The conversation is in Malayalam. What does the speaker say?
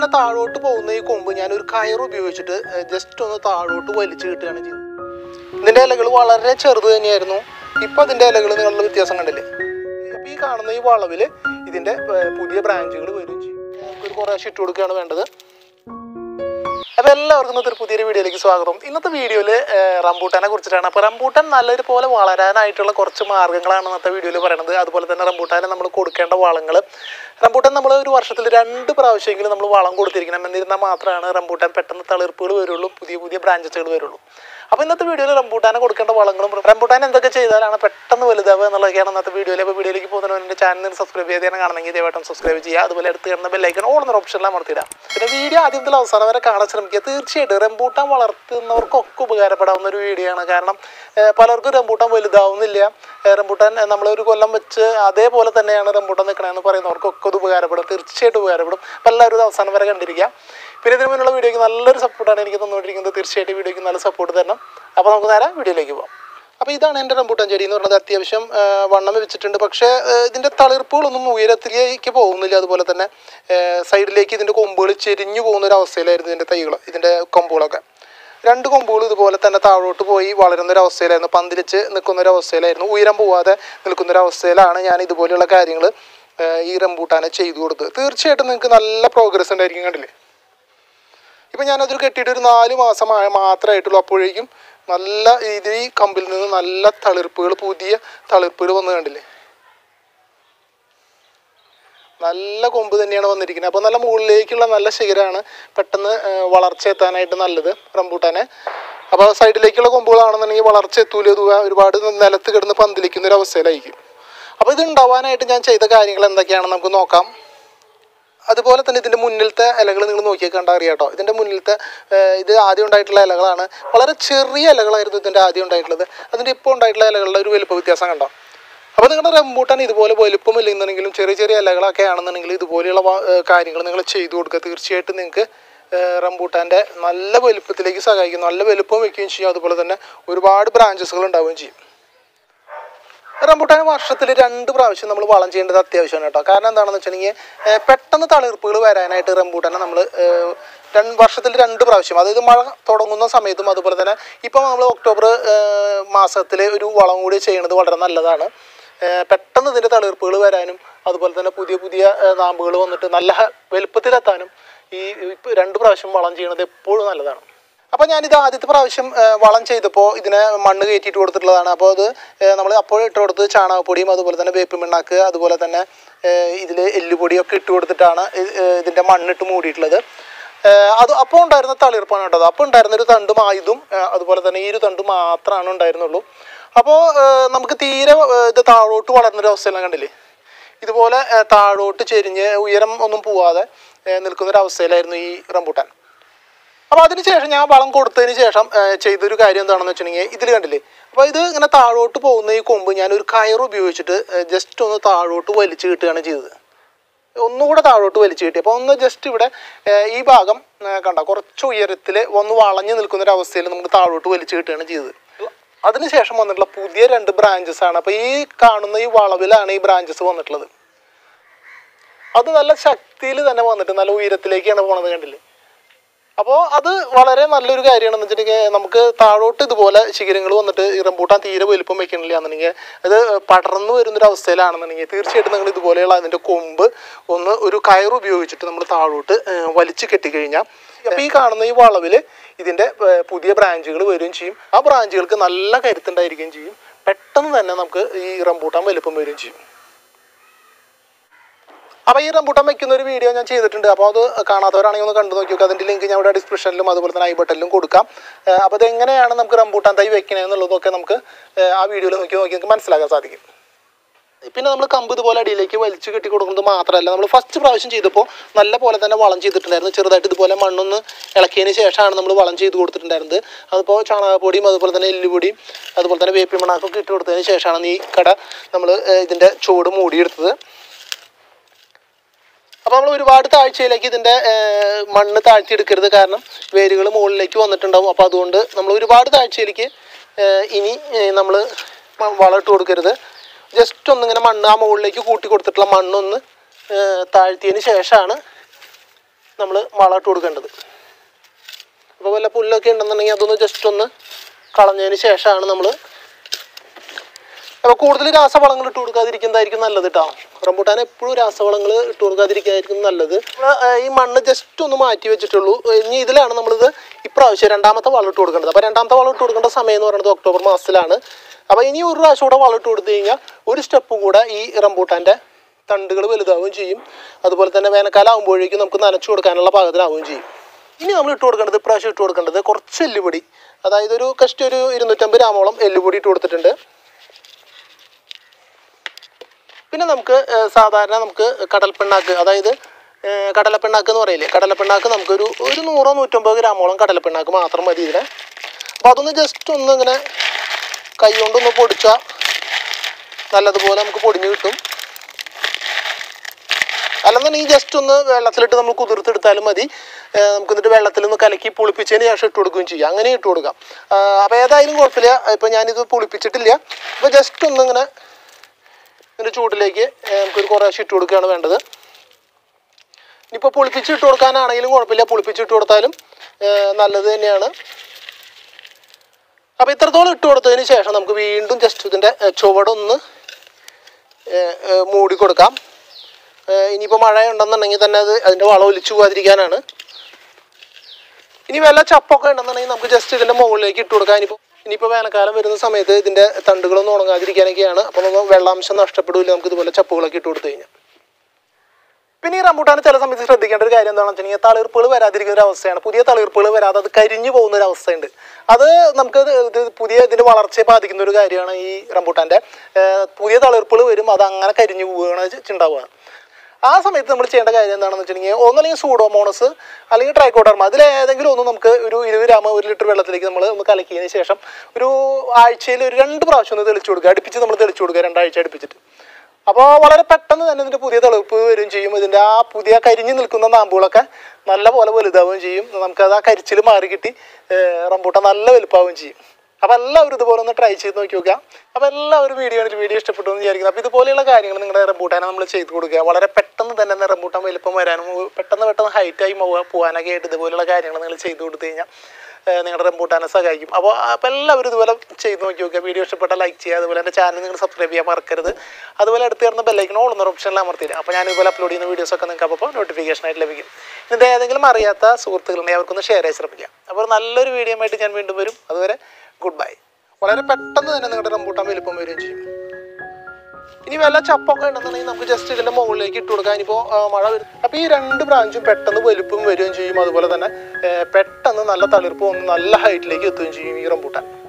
താഴോട്ട് പോകുന്ന ഈ കൊമ്പ് ഞാൻ ഒരു കയർ ഉപയോഗിച്ചിട്ട് ജസ്റ്റ് ഒന്ന് താഴോട്ട് വലിച്ചു കിട്ടുകയാണ് ചെയ്തത് ഇതിൻ്റെ ഇലകൾ വളരെ ചെറുത് തന്നെയായിരുന്നു ഇപ്പം അതിൻ്റെ ഇലകൾ നിങ്ങളുടെ വ്യത്യാസം കണ്ടില്ലേ ഇപ്പം ഈ കാണുന്ന ഈ വളവിൽ ഇതിൻ്റെ ഏർ, പുതിയ ബ്രാഞ്ചുകൾ വരും ചെയ്യും നമുക്കൊരു കുറേ ഇട്ട് കൊടുക്കുകയാണ് വേണ്ടത് അപ്പോൾ എല്ലാവർക്കും ഇന്നത്തെ ഒരു പുതിയൊരു വീഡിയോയിലേക്ക് സ്വാഗതം ഇന്നത്തെ വീഡിയോയിൽ റംബൂട്ടാനെ കുറിച്ചിട്ടാണ് അപ്പോൾ റംബൂട്ടാൻ നല്ലൊരു പോലെ വളരാനായിട്ടുള്ള കുറച്ച് മാർഗ്ഗങ്ങളാണ് ഇന്നത്തെ വീഡിയോയിൽ പറയുന്നത് അതുപോലെ തന്നെ റംബൂട്ടാനെ നമ്മൾ കൊടുക്കേണ്ട വളങ്ങൾ റംബൂട്ടാൻ നമ്മൾ ഒരു വർഷത്തിൽ രണ്ട് പ്രാവശ്യമെങ്കിലും നമ്മൾ വളം കൊടുത്തിരിക്കണം എന്നിരുന്നാൽ മാത്രമാണ് റംബൂട്ടാൻ പെട്ടെന്ന് തളിർപ്പുകൾ വരുള്ളൂ പുതിയ പുതിയ ബ്രാഞ്ചസുകൾ വരുള്ളൂ അപ്പോൾ ഇന്നത്തെ വീഡിയോയിൽ റംബൂട്ടാനെ കൊടുക്കേണ്ട വളങ്ങളും റംബൂട്ടാൻ എന്തൊക്കെ ചെയ്താലാണ് പെട്ടെന്ന് വലുതാവുക എന്നുള്ളതൊക്കെയാണ് ഇന്നത്തെ വീഡിയോയിൽ അപ്പോൾ വീഡിയോയിലേക്ക് പോകുന്നതിന് എൻ്റെ ചാനൽ സബ്സ്ക്രൈബ് ചെയ്താണ് കാണണമെങ്കിൽ ദയവായിട്ടും സബ്സ്ക്രൈബ് ചെയ്യുക അതുപോലെ അടുത്ത് കിടന്ന ബെല്ലൈക്കൺ ഓൾ എന്നൊരു ഓപ്ഷനിലാണ് അമർത്തിയിടാം പിന്നെ വീഡിയോ ആദ്യം മുതൽ അവസാനം വരെ കാണാൻ ശ്രമിക്കുക തീർച്ചയായിട്ടും റംബൂട്ടാൻ വളർത്തുന്നവർക്കൊക്കെ ഉപകാരപ്പെടാവുന്ന ഒരു വീഡിയോ ആണ് കാരണം ഏഹ്, പലർക്കും റംബൂട്ടാൻ വലുതാവുന്നില്ല ഏഹ്, റംബൂട്ടാൻ നമ്മളൊരു കൊല്ലം വെച്ച് അതേപോലെ തന്നെയാണ് റംബൂട്ടാൻ നിൽക്കണമെന്ന് പറയുന്നവർക്കൊക്കെ ഇത് ഉപകാരപ്പെടും തീർച്ചയായിട്ടും ഉപകാരപ്പെടും അപ്പോൾ എല്ലാവരും ഇത് അവസാനം വരെ കണ്ടിരിക്കുക പിന്നെ ഇതിന് മുന്നുള്ള വീഡിയോയ്ക്ക് നല്ലൊരു സപ്പോർട്ടാണ് എനിക്ക് തന്നുകൊണ്ടിരിക്കുന്നത് തീർച്ചയായിട്ടും വീഡിയോയ്ക്ക് നല്ല സപ്പോർട്ട് തരണം അപ്പോൾ നമുക്ക് നേരെ വീഡിയോയിലേക്ക് പോകാം അപ്പോൾ ഇതാണ് എൻ്റെ റംബൂട്ടാൻ ചെടി എന്ന് പറയുന്നത് അത്യാവശ്യം ആ, വണ്ണം വെച്ചിട്ടുണ്ട് പക്ഷേ ആ, ഇതിൻ്റെ തളിർപ്പുകളൊന്നും ഉയരത്തിലേക്ക് പോകുന്നില്ല അതുപോലെ തന്നെ ആ, സൈഡിലേക്ക് ഇതിൻ്റെ കൊമ്പുകൾ ചെരിഞ്ഞു പോകുന്ന ഒരു അവസ്ഥയിലായിരുന്നു ഇതിൻ്റെ തൈകൾ ഇതിൻ്റെ കൊമ്പുകളൊക്കെ രണ്ട് കൊമ്പുകൾ ഇതുപോലെ തന്നെ താഴോട്ട് പോയി വളരുന്ന ഒരു അവസ്ഥയിലായിരുന്നു പന്തിലിച്ച് നിൽക്കുന്ന ഒരു അവസ്ഥയിലായിരുന്നു ഉയരം പോവാതെ നിൽക്കുന്ന ഒരു അവസ്ഥയിലാണ് ഞാൻ ഇതുപോലെയുള്ള കാര്യങ്ങൾ ഈ റംബൂട്ടാനെ ചെയ്തു കൊടുത്തത് തീർച്ചയായിട്ടും നിങ്ങൾക്ക് നല്ല പ്രോഗ്രസ് ഉണ്ടായിരിക്കും കണ്ടില്ലേ ഇപ്പം ഞാനതൊരു കെട്ടിയിട്ട് ഒരു നാല് മാസം ആ- മാത്രമായിട്ടുള്ളൂ അപ്പോഴേക്കും നല്ല ഇത് ഈ കമ്പിൽ നിന്ന് നല്ല തളിർപ്പുകൾ പുതിയ തളിർപ്പുകൾ വന്ന് കണ്ടില്ലേ നല്ല കൊമ്പ് തന്നെയാണ് വന്നിരിക്കുന്നത് അപ്പോൾ നല്ല മുകളിലേക്കുള്ള നല്ല ശിഖരമാണ് പെട്ടെന്ന് ആ, വളർച്ച എത്താനായിട്ട് നല്ലത് റംബൂട്ടാനെ അപ്പോൾ സൈഡിലേക്കുള്ള കൊമ്പുകളാണെന്നുണ്ടെങ്കിൽ വളർച്ച എത്തൂല ഇത് ഒരുപാട് നിലത്ത് കിടന്ന് പന്തിലിക്കുന്ന ഒരു അവസ്ഥയിലായിരിക്കും അപ്പോൾ ഇത് ഉണ്ടാവാനായിട്ട് ഞാൻ ചെയ്ത കാര്യങ്ങൾ എന്തൊക്കെയാണെന്ന് നമുക്ക് നോക്കാം അതുപോലെ തന്നെ ഇതിൻ്റെ മുന്നിലത്തെ ഇലകൾ നിങ്ങൾ നോക്കിയാൽ കണ്ടാൽ അറിയാം കേട്ടോ ഇതിൻ്റെ മുന്നിലത്തെ ഏഹ്, ഇത് ആദ്യം ഉണ്ടായിട്ടുള്ള ഇലകളാണ് വളരെ ചെറിയ ഇലകളായിരുന്നു ഇതിൻ്റെ ആദ്യം ഉണ്ടായിട്ടുള്ളത് അതിൻ്റെ ഇപ്പോൾ ഉണ്ടായിട്ടുള്ള ഇലകളുടെ ഒരു വലുപ്പ വ്യത്യാസം കണ്ടോ അപ്പോൾ നിങ്ങളുടെ റംബൂട്ടാൻ ഇതുപോലെ വലുപ്പമില്ലെന്നുണ്ടെങ്കിലും ചെറിയ ചെറിയ ഇലകളൊക്കെ ആണെന്നുണ്ടെങ്കിൽ ഇതുപോലെയുള്ള കാര്യങ്ങൾ നിങ്ങൾ ചെയ്തു കൊടുക്കുക തീർച്ചയായിട്ടും നിങ്ങൾക്ക് റംബൂട്ടാൻ്റെ നല്ല വലുപ്പത്തിലേക്ക് സഹായിക്കും നല്ല വലുപ്പം വയ്ക്കുകയും ചെയ്യും അതുപോലെ തന്നെ ഒരുപാട് ബ്രാഞ്ചസുകൾ ഉണ്ടാവുകയും ചെയ്യും റംബൂട്ടാൻ വർഷത്തിൽ രണ്ട് പ്രാവശ്യം നമ്മൾ വളം ചെയ്യേണ്ടത് അത്യാവശ്യമാണ് കേട്ടോ കാരണം എന്താണെന്ന് വെച്ചിട്ടുണ്ടെങ്കിൽ ഏഹ്, പെട്ടെന്ന് തളിർപ്പുകൾ വരാനായിട്ട് റംബൂട്ടാനെ നമ്മൾ രണ്ട് വർഷത്തിൽ രണ്ട് പ്രാവശ്യം അതായത് മഴ തുടങ്ങുന്ന സമയത്തും അതുപോലെ തന്നെ ഇപ്പം നമ്മൾ ഒക്ടോബർ മാസത്തിൽ ഒരു വളം കൂടി ചെയ്യുന്നത് വളരെ നല്ലതാണ് ഏഹ്, പെട്ടെന്ന് ഇതിൻ്റെ തളിർപ്പുകൾ വരാനും അതുപോലെ തന്നെ പുതിയ പുതിയ നാമ്പുകൾ വന്നിട്ട് നല്ല ഹ- വലുപ്പത്തിലെത്താനും ഈ ഇപ്പം രണ്ട് പ്രാവശ്യം വളം ചെയ്യുന്നത് എപ്പോഴും നല്ലതാണ് അപ്പോൾ ഞാനിത് ആദ്യത്തെ പ്രാവശ്യം ആ, വളം ചെയ്തപ്പോൾ ഇതിനെ മണ്ണ് കയറ്റിയിട്ട് കൊടുത്തിട്ടുള്ളതാണ് അപ്പോൾ അത് നമ്മൾ അപ്പോൾ ഇട്ട് കൊടുത്തത് ചാണകപ്പൊടിയും അതുപോലെ തന്നെ വേപ്പ് മിണ്ണാക്ക് അതുപോലെ തന്നെ ഇതിൽ എല്ലുപൊടിയൊക്കെ ഇട്ട് കൊടുത്തിട്ടാണ് ഇ- ഏ, ഇതിൻ്റെ മണ്ണിട്ട് മൂടിയിട്ടുള്ളത് ഏ, അത് അപ്പോൾ ഉണ്ടായിരുന്ന തളിർപ്പാണ് കേട്ടത് അപ്പോൾ ഉണ്ടായിരുന്ന ഒരു തണ്ടും ആയുധം അതുപോലെ തന്നെ ഈ ഒരു തണ്ട് മാത്രമാണ് ഉണ്ടായിരുന്നുള്ളൂ അപ്പോൾ നമുക്ക് തീരെ ഏ, ഇത് താഴോട്ട് വളർന്നൊരു അവസ്ഥയെല്ലാം കണ്ടില്ലേ ഇതുപോലെ ഏ, താഴോട്ട് ചെരിഞ്ഞ് ഉയരം ഒന്നും പോവാതെ ഏ, നിൽക്കുന്നൊരു അവസ്ഥയിലായിരുന്നു ഈ റംബൂട്ടാൻ അപ്പോൾ അതിനുശേഷം ഞാൻ വളം കൊടുത്തതിന് ശേഷം ആ, ചെയ്തൊരു കാര്യം എന്താണെന്ന് വെച്ചിട്ടുണ്ടെങ്കിൽ ഇതിൽ കണ്ടില്ലേ അപ്പോൾ ഇത് ഇങ്ങനെ താഴോട്ട് പോകുന്ന ഈ കൊമ്പ് ഞാൻ ഒരു കയർ ഉപയോഗിച്ചിട്ട് ജസ്റ്റ് ഒന്ന് താഴോട്ട് വലിച്ചു കിട്ടുകയാണ് ചെയ്തത് ഒന്നുകൂടെ താഴോട്ട് വലിച്ചു കിട്ടി അപ്പോൾ ഒന്ന് ജസ്റ്റ് ഇവിടെ ആ, ഈ ഭാഗം ആ, കണ്ട കുറച്ച് ഉയരത്തിൽ ഒന്ന് വളഞ്ഞു നിൽക്കുന്ന ഒരു അവസ്ഥയിൽ നമുക്ക് താഴോട്ട് വലിച്ചു കിട്ടുകയാണ് ചെയ്തത് അതിനുശേഷം വന്നിട്ടുള്ള പുതിയ രണ്ട് ബ്രാഞ്ചസ് ആണ് അപ്പോൾ ഈ കാണുന്ന ഈ വളവിലാണ് ഈ ബ്രാഞ്ചസ് വന്നിട്ടുള്ളത് അത് നല്ല ശക്തിയിൽ തന്നെ വന്നിട്ട് നല്ല ഉയരത്തിലേക്കാണ് പോണത് കണ്ടില്ലേ അപ്പോൾ അത് വളരെ നല്ലൊരു കാര്യമാണെന്ന് വെച്ചിട്ടുണ്ടെങ്കിൽ നമുക്ക് താഴോട്ട് ഇതുപോലെ ശിഖരങ്ങൾ വന്നിട്ട് ഈ റംബൂട്ടാൻ തീരെ വലുപ്പം വെക്കണില്ല എന്നുണ്ടെങ്കിൽ അത് പടർന്നു വരുന്നൊരു അവസ്ഥയിലാണെന്നുണ്ടെങ്കിൽ തീർച്ചയായിട്ടും നിങ്ങൾ ഇതുപോലെയുള്ള അതിൻ്റെ കൊമ്പ് ഒന്ന് ഒരു കയർ ഉപയോഗിച്ചിട്ട് നമ്മൾ താഴോട്ട് ഏഹ്, വലിച്ചു കെട്ടിക്കഴിഞ്ഞാൽ അപ്പോൾ ഈ കാണുന്ന ഈ വളവിൽ ഇതിൻ്റെ ഏഹ്, പുതിയ ബ്രാഞ്ചുകൾ വരികയും ചെയ്യും ആ ബ്രാഞ്ചുകൾക്ക് നല്ല കരുത്തുണ്ടായിരിക്കുകയും ചെയ്യും പെട്ടെന്ന് തന്നെ നമുക്ക് ഈ റംബൂട്ടാൻ വലുപ്പം വരികയും ചെയ്യും അപ്പോൾ ഈ റംബൂട്ടാൻ വെക്കുന്ന ഒരു വീഡിയോ ഞാൻ ചെയ്തിട്ടുണ്ട് അപ്പോൾ അത് കാണാത്തവരാണെങ്കിൽ ഒന്ന് കണ്ടു നോക്കി നോക്കുക അതിൻ്റെ ലിങ്ക് ഞാൻ ഇവിടെ ഡിസ്ക്രിപ്ഷനിലും അതുപോലെ തന്നെ ഐ ബട്ടണിലും കൊടുക്കാം ഏഹ് അപ്പോൾ അതെങ്ങനെയാണ് നമുക്ക് റംബൂട്ടാൻ തൈ വെക്കണേ എന്നുള്ളതൊക്കെ നമുക്ക് ഏഹ് ആ വീഡിയോയിൽ നോക്കി നോക്കി നമുക്ക് മനസ്സിലാക്കാൻ സാധിക്കും പിന്നെ നമ്മൾ കമ്പ് ഇതുപോലെ അടിയിലേക്ക് വലിച്ചു കെട്ടി കൊടുക്കുന്നത് മാത്രമല്ല നമ്മൾ ഫസ്റ്റ് പ്രാവശ്യം ചെയ്തപ്പോൾ നല്ല പോലെ തന്നെ വളം ചെയ്തിട്ടുണ്ടായിരുന്നു ചെറുതായിട്ട് ഇതുപോലെ മണ്ണൊന്ന് ഇളക്കിയതിന് ശേഷമാണ് നമ്മൾ വളം ചെയ്ത് കൊടുത്തിട്ടുണ്ടായിരുന്നത് അതിപ്പോൾ ചാണകപ്പൊടിയും അതുപോലെ തന്നെ എല്ലുപൊടിയും അതുപോലെ തന്നെ വേപ്പി മണാക്കൊക്കെ ഇട്ട് കൊടുത്തതിന് ശേഷമാണ് ഈ കട നമ്മൾ ഇതിൻ്റെ ചൂട് മൂടിയെടുത്തത് അപ്പോൾ നമ്മൾ ഒരുപാട് താഴ്ചയിലേക്ക് ഇതിൻ്റെ ഏഹ്, മണ്ണ് താഴ്ത്തിയെടുക്കരുത് കാരണം വേരുകൾ മുകളിലേക്ക് വന്നിട്ടുണ്ടാവും അപ്പോൾ അതുകൊണ്ട് നമ്മൾ ഒരുപാട് താഴ്ചയിലേക്ക് ഏഹ്, ഇനി നമ്മൾ വളം ഇട്ട് കൊടുക്കരുത് ജസ്റ്റ് ഒന്നിങ്ങനെ മണ്ണ് ആ മുകളിലേക്ക് കൂട്ടി കൊടുത്തിട്ടുള്ള മണ്ണൊന്ന് ഏഹ്, താഴ്ത്തിയതിന് ശേഷമാണ് നമ്മൾ വളം ഇട്ട് കൊടുക്കേണ്ടത് അപ്പോൾ വല്ല പുല്ലൊക്കെ ഉണ്ടെന്നുണ്ടെങ്കിൽ അതൊന്ന് ജസ്റ്റ് ഒന്ന് കളഞ്ഞതിന് ശേഷമാണ് നമ്മൾ അപ്പോൾ കൂടുതൽ രാസവളങ്ങൾ ഇട്ട് കൊടുക്കാതിരിക്കുന്നതായിരിക്കും നല്ലത് കേട്ടോ റംബൂട്ടാൻ എപ്പോഴും രാസവളങ്ങൾ ഇട്ട് കൊടുക്കാതിരിക്കുന്നതായിരിക്കും നല്ലത് നമ്മള്, ആ, ഈ മണ്ണ് ജസ്റ്റ് ഒന്ന് മാറ്റി വെച്ചിട്ടുള്ളൂ ഇനി ഇതിലാണ് നമ്മളിത് ഇപ്രാവശ്യം രണ്ടാമത്തെ വളം ഇട്ട് കൊടുക്കേണ്ടത് അപ്പോൾ രണ്ടാമത്തെ വളം ഇട്ട് കൊടുക്കേണ്ട സമയം എന്ന് പറയുന്നത് ഒക്ടോബർ മാസത്തിലാണ് അപ്പോൾ ഇനി ഒരു പ്രാവശ്യം കൂടെ വളം ഇട്ട് കൊടുത്തു കഴിഞ്ഞാൽ ഒരു സ്റ്റെപ്പും കൂടെ ഈ റംബൂട്ടാൻ്റെ തണ്ടുകൾ വലുതാവുകയും ചെയ്യും അതുപോലെ തന്നെ വേനൽക്കാലം ആകുമ്പോഴേക്കും നമുക്ക് നനച്ചു കൊടുക്കാനുള്ള പാകത്തിലാവുകയും ചെയ്യും ഇനി നമ്മൾ ഇട്ട് കൊടുക്കേണ്ടത് ഇപ്രാവശ്യം ഇട്ട് കൊടുക്കേണ്ടത് കുറച്ച് എല്ലുപൊടി അതായത് ഒരു കഷ്ടി ഒരു ഇരുന്നൂറ്റമ്പത് ഗ്രാമോളം എല്ലുപൊടി ഇട്ട് കൊടുത്തിട്ടുണ്ട് പിന്നെ നമുക്ക് ഏഹ്, സാധാരണ നമുക്ക് കടൽപ്പിണ്ണാക്ക് അതായത് ഏഹ്, കടലപ്പിണ്ണാക്ക് എന്ന് പറയില്ലേ കടലപ്പിണ്ണാക്ക് നമുക്കൊരു ഒരു നൂറോ നൂറ്റമ്പത് ഗ്രാമോളം കടലപ്പിണ്ണാക്ക് മാത്രം മതി ഇതിനെ അപ്പോൾ അതൊന്ന് ജസ്റ്റ് ഒന്ന് ഇങ്ങനെ കൈ കൊണ്ടൊന്ന് പൊടിച്ചാൽ നല്ലതുപോലെ നമുക്ക് പൊടിഞ്ഞ് കിട്ടും അല്ലെന്നുണ്ടെങ്കിൽ ജസ്റ്റ് ഒന്ന് വെള്ളത്തിലിട്ട് നമ്മൾ കുതിർത്തെടുത്താലും മതി ഏഹ് നമുക്ക് എന്നിട്ട് വെള്ളത്തിൽ ഒന്ന് കലക്കി പുളിപ്പിച്ചതിന് ശേഷം ഇട്ട് കൊടുക്കുകയും ചെയ്യാം അങ്ങനെ ഇട്ട് കൊടുക്കാം അപ്പോൾ ഏതായാലും കുഴപ്പമില്ല ഇപ്പം ഞാനിത് പുളിപ്പിച്ചിട്ടില്ല അപ്പോൾ ജസ്റ്റ് ഒന്ന് ഇങ്ങനെ ഇതിൻ്റെ ചൂട്ടിലേക്ക് ഏഹ് നമുക്കൊരു കുറേശ്ശെ ഇട്ട് കൊടുക്കുകയാണ് വേണ്ടത് ഇനിയിപ്പോൾ പുളിപ്പിച്ച് ഇട്ട് കൊടുക്കാനാണെങ്കിലും കുഴപ്പമില്ല പുളിപ്പിച്ച് ഇട്ട് കൊടുത്താലും ഏഹ് നല്ലത് തന്നെയാണ് അപ്പോൾ ഇത്രത്തോളം ഇട്ട് കൊടുത്തതിന് ശേഷം നമുക്ക് വീണ്ടും ജസ്റ്റ് ഇതിൻ്റെ ഏഹ് ചുവടൊന്ന് ഏഹ് ഏഹ് മൂടി കൊടുക്കാം ഏഹ് ഇനിയിപ്പോൾ മഴ ഉണ്ടെന്നുണ്ടെങ്കിൽ തന്നെ അത് അതിൻ്റെ വളം ഒലിച്ചു പോകാതിരിക്കാനാണ് ഇനി വല്ല ചപ്പൊക്കെ ഉണ്ടെന്നുണ്ടെങ്കിൽ നമുക്ക് ജസ്റ്റ് ഇതിൻ്റെ മുകളിലേക്ക് ഇട്ട് കൊടുക്കാം ഇനിയിപ്പോൾ ഇനിയിപ്പോൾ വേനൽക്കാലം വരുന്ന സമയത്ത് ഇതിൻ്റെ തണ്ടുകളൊന്നും ഉണങ്ങാതിരിക്കാനൊക്കെയാണ് അപ്പോൾ നമ്മൾ വെള്ളാംശം നഷ്ടപ്പെടില്ല നമുക്ക് ഇതുപോലെ ചപ്പുകളൊക്കെ ഇട്ട് കൊടുത്തു കഴിഞ്ഞാൽ പിന്നെ ഈ റംബൂട്ടാൻ ചില സമയത്ത് ശ്രദ്ധിക്കേണ്ട ഒരു കാര്യം എന്താണെന്ന് വെച്ചിട്ടുണ്ടെങ്കിൽ തളിർപ്പുകൾ വരാതിരിക്കുന്ന ഒരു അവസ്ഥയാണ് പുതിയ തളിർപ്പുകൾ വരാതെ അത് കരിഞ്ഞു പോകുന്ന ഒരു അവസ്ഥയുണ്ട് അത് നമുക്ക് ഇത് ഇത് പുതിയ ഇതിൻ്റെ വളർച്ചയെ ബാധിക്കുന്ന ഒരു കാര്യമാണ് ഈ റംബൂട്ടാൻ്റെ ഏഹ് പുതിയ തളിർപ്പുകൾ വരും അത് അങ്ങനെ കരിഞ്ഞു പോവുകയാണ് ചെ- ഉണ്ടാവുക ആ സമയത്ത് നമ്മൾ ചെയ്യേണ്ട കാര്യം എന്താണെന്ന് വെച്ചിട്ടുണ്ടെങ്കിൽ ഒന്നല്ലെങ്കിൽ സൂഡോമോണസ് അല്ലെങ്കിൽ ട്രൈക്കോഡർമ അതിൽ ഏതെങ്കിലും ഒന്ന് നമുക്ക് ഒരു ഇരുപത് ഗ്രാം ഒരു ലിറ്റർ വെള്ളത്തിലേക്ക് നമ്മൾ ഒന്ന് കലക്കിയതിന് ശേഷം ഒരു ആഴ്ചയിൽ ഒരു രണ്ട് പ്രാവശ്യം ഒന്ന് തെളിച്ചു കൊടുക്കുക അടുപ്പിച്ച് നമ്മൾ തെളിച്ചു കൊടുക്കുക രണ്ടാഴ്ച അടുപ്പിച്ചിട്ട് അപ്പോൾ വളരെ പെട്ടെന്ന് തന്നെ ഇതിൻ്റെ പുതിയ തെളിപ്പ് വരികയും ചെയ്യും ഇതിൻ്റെ ആ പുതിയ കരിഞ്ഞു നിൽക്കുന്ന നാമ്പുകളൊക്കെ നല്ല പോലെ വലുതാവുകയും ചെയ്യും നമുക്കത് ആ കരിച്ചിൽ മാറി കിട്ടി ഏഹ് റംബൂട്ടാൻ നല്ല വലുപ്പാവുകയും ചെയ്യും അപ്പോൾ എല്ലാവരും ഇതുപോലെ ഒന്ന് ട്രൈ ചെയ്ത് നോക്കി നോക്കുക അപ്പോൾ എല്ലാവരും വീഡിയോ വീഡിയോ ഇഷ്ടപ്പെട്ടു എന്ന് വിചാരിക്കുന്നു അപ്പോൾ ഇതുപോലെയുള്ള കാര്യങ്ങൾ നിങ്ങളുടെ റംബൂട്ടാനെ നമ്മൾ ചെയ്ത് കൊടുക്കുക വളരെ പെട്ടെന്ന് തന്നെ റംബൂട്ടാൻ വലുപ്പം വരാനും പെട്ടെന്ന് പെട്ടെന്ന് ഹൈറ്റായി പോകാനൊക്കെ ആയിട്ട് ഇതുപോലെയുള്ള കാര്യങ്ങൾ നിങ്ങൾ ചെയ്ത് കൊടുത്തു കഴിഞ്ഞാൽ ഏഹ് നിങ്ങളുടെ റംബൂട്ടാനെ സഹായിക്കും അപ്പോൾ അപ്പോൾ എല്ലാവരും ഇതുപോലെ ചെയ്ത് നോക്കി നോക്കുക വീഡിയോ ഇഷ്ടപ്പെട്ട ലൈക്ക് ചെയ്യുക അതുപോലെ എൻ്റെ ചാനൽ നിങ്ങൾ സബ്സ്ക്രൈബ് ചെയ്യാൻ മറക്കരുത് അതുപോലെ അടുത്ത് ചേർന്ന ബെല്ലൈക്കൺ ഓൾ എന്നൊരു ഓപ്ഷനിൽ അമർത്തിയില്ല അപ്പോൾ ഞാൻ ഇതുപോലെ അപ്ലോഡ് ചെയ്യുന്ന വീഡിയോസൊക്കെ നിങ്ങൾക്ക് അപ്പോൾ നോട്ടിഫിക്കേഷൻ ആയിട്ട് ലഭിക്കും ഇതിൻ്റെ ഏതെങ്കിലും അറിയാത്ത സുഹൃത്തുക്കളുണ്ടെങ്കിൽ അവർക്കൊന്ന് ഷെയർ ചെയ്യാൻ ശ്രമിക്കാം അപ്പോൾ നല്ലൊരു വീഡിയോ ആയിട്ട് ഞാൻ വീണ്ടും വരും അതുവരെ ഗുഡ് ബൈ വളരെ പെട്ടെന്ന് തന്നെ നിങ്ങളുടെ റംബൂട്ടാൻ വലുപ്പം വരികയും ചെയ്യും ഇനി വല്ല ചപ്പൊക്കെ ഉണ്ടെന്നുണ്ടെങ്കിൽ നമുക്ക് ജസ്റ്റ് ഇതിന്റെ മുകളിലേക്ക് ഇട്ട് കൊടുക്കാം ഇനിയിപ്പോൾ മഴ വരും അപ്പോൾ ഈ രണ്ട് ബ്രാഞ്ചും പെട്ടെന്ന് വലുപ്പം വരികയും ചെയ്യും അതുപോലെ തന്നെ ഏർ പെട്ടെന്ന് നല്ല തളിർപ്പും ഒന്ന് നല്ല ഹൈറ്റിലേക്ക് എത്തുകയും ചെയ്യും ഈ റംബൂട്ടാൻ